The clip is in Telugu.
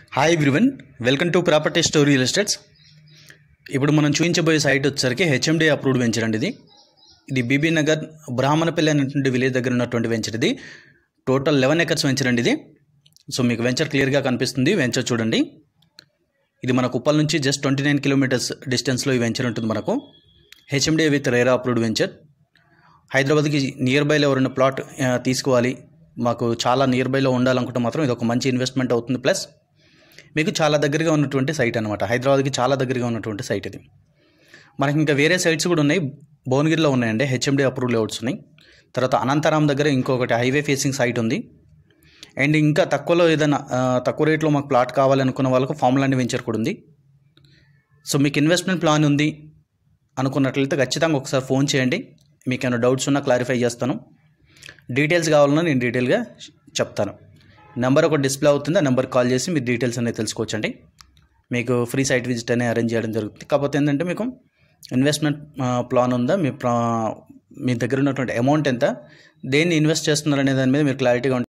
hi everyone welcome to property story real estates ఇప్పుడు మనం చూపించబోయే సైట్ వచ్చేసరికి హెచ్ఎండి అప్రూవ్డ్ వెంచర్ అండి ఇది ఇది బీబీ నగర్ బ్రాహ్మణపల్లి అనేటువంటి విలేజ్ దగ్గర ఉన్నటువంటి వెంచర్ ఇది టోటల్ లెవెన్ ఎకర్స్ వెంచర్ అండి ఇది సో మీకు వెంచర్ క్లియర్గా కనిపిస్తుంది వెంచర్ చూడండి ఇది మన కుప్పల్ నుంచి జస్ట్ ట్వంటీ నైన్ కిలోమీటర్స్ డిస్టెన్స్లో ఈ వెంచర్ ఉంటుంది మనకు HMD with RERA approved venture హైదరాబాద్కి నియర్ బైలో ఎవరైనా ప్లాట్ ఆ, తీసుకోవాలి మాకు చాలా నియర్ బైలో ఉండాలనుకుంటే మాత్రం ఇది ఒక మంచి ఇన్వెస్ట్మెంట్ అవుతుంది ప్లస్ మీకు చాలా దగ్గరగా ఉన్నటువంటి సైట్ అనమాట హైదరాబాద్కి చాలా దగ్గరగా ఉన్నటువంటి సైట్ ఇది మనకి ఇంకా వేరే సైట్స్ కూడా ఉన్నాయి భువనగిరిలో ఉన్నాయండి హెచ్ఎండి అప్రూవ్ లేఅవుట్స్ ఉన్నాయి తర్వాత అనంతరాం దగ్గర ఇంకొకటి హైవే ఫేసింగ్ సైట్ ఉంది అండ్ ఇంకా తక్కువలో ఏదైనా ఆ, తక్కువ రేట్లో మాకు ప్లాట్ కావాలనుకున్న వాళ్ళకు ఫామ్ ల్యాండ్ వెంచర్ కూడా ఉంది సో మీకు ఇన్వెస్ట్మెంట్ ప్లాన్ ఉంది అనుకున్నట్లయితే ఖచ్చితంగా ఒకసారి ఫోన్ చేయండి మీకు ఏమైనా డౌట్స్ ఉన్నా క్లారిఫై చేస్తాను డీటెయిల్స్ కావాలన్నా నేను డీటెయిల్గా చెప్తాను నెంబర్ ఒక డిస్ప్లే అవుతుంది ఆ నెంబర్కి కాల్ చేసి మీరు డీటెయిల్స్ అనేది తెలుసుకోవచ్చండి మీకు ఫ్రీ సైట్ విజిట్ అనేది అరేంజ్ చేయడం జరుగుతుంది కాకపోతే ఏంటంటే మీకు ఇన్వెస్ట్మెంట్ ప్లాన్ ఉందా మీ ప్లా మీ దగ్గర ఉన్నటువంటి అమౌంట్ ఎంత దేన్ని ఇన్వెస్ట్ చేస్తున్నారు అనే దాని మీద మీరు క్లారిటీగా